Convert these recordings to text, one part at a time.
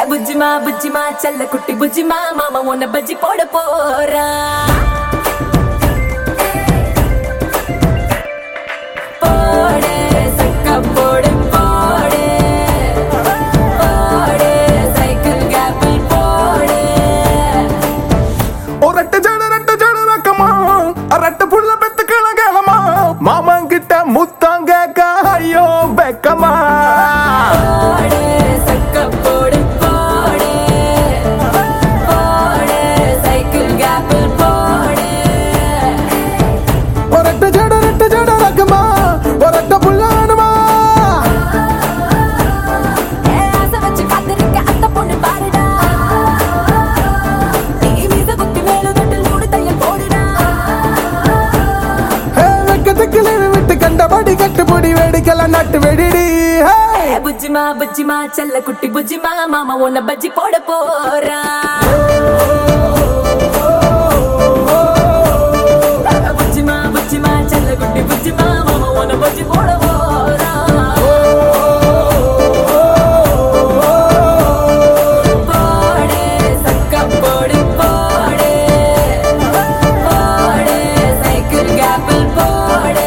புஜ்ஜிமா புஜ்ஜிமா செல்ல குட்டி புஜ்ஜிமா மாமா உன்னை பஜ்ஜி போட போறா போடு சக்க போடு போடு போடு சைக்கிள் கேப்பிள் போடு ஒரு ரெட்டு ஜட ரெட்டு ஜட ரக்கமா ரெட்டு புள்ள பெத்து கிழங்கலமா மாமன் கிட்ட முத்தம் கேட்க ஐயோ வெக்கமா போடு சக்க போடு போடு போடு சைக்கிள் கேப்பிள் போடு ஒரு ரெட்டு ஜட ரெட்டு ஜட ரக்கமா ஒரு ரெட்டு புள்ளானுமா ஏ ஆசை வச்சு காத்திருக்க அத்தை பொண்ணு பாருடா நீ மீச குத்தி மேல தொட்டு நூடு தையல் போடுடா ஹே வெக்கத்துக்கு leave விட்டு கண்டபடி கட்டுப்படி வேடிக்கலாம் நட்டு வெடிடி ஹே ஏ புஜ்ஜிமா புஜ்ஜிமா செல்ல குட்டி புஜ்ஜிமா மாமா உன்னை பஜ்ஜி போட போறா புஜ்ஜிமா புஜ்ஜிமா செல்ல குட்டி புஜ்ஜிமா மாமா உன்னை பஜ்ஜி போட போறா போடு சக்க போடு போடு போடு சைக்கிள் கேப்பிள் போடு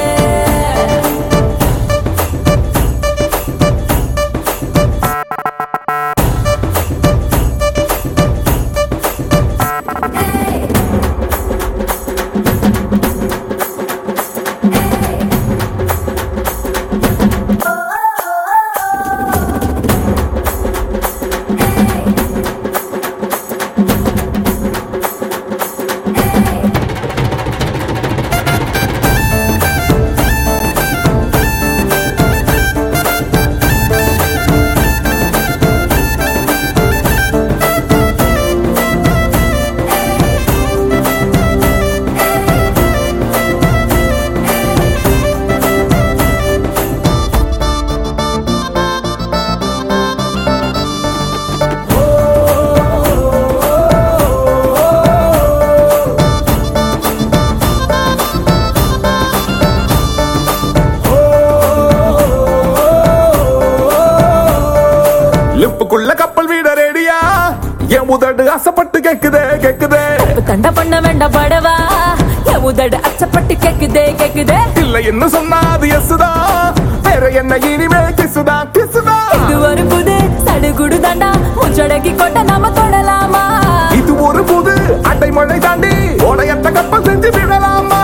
லிப்புக்குள்ள கப்பல் வீட ரெடியா என் உதடு ஆசைப்பட்டு கேக்குதே கேக்குதே இப்ப தண்டை பண்ண வேண்டாம் படவா என் உதடு அச்சப்பட்டு கேக்குதே கேக்குதே இல்ல என்ன சொன்னா அது எசுதா வேற என்ன இனிமே கிசுதா கிசுதா இது ஒரு புது சடுகுடு தாண்டா முச்சடக்கி கொட்ட நாம தொடலாமா இது ஒரு புது அடைமழை தாண்டி உடையத்த கப்பல் செஞ்சு விடலாமா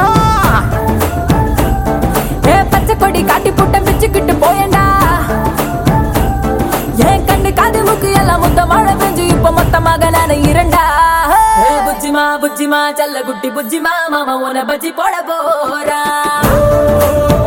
ஏ பச்சை கொடி காட்டி புட்ட பிச்சுக்கிட்டு போயண்டா ஏன் கண்ணு காது மூக்கு எல்லாம் முத்த மழை பெஞ்சு இப்ப மொத்தமாக நானே இரண்டா ஏ புஜ்ஜிமா புஜ்ஜிமா செல்ல குட்டி புஜ்ஜிமா மாமா உன பஜ்ஜி போட போறா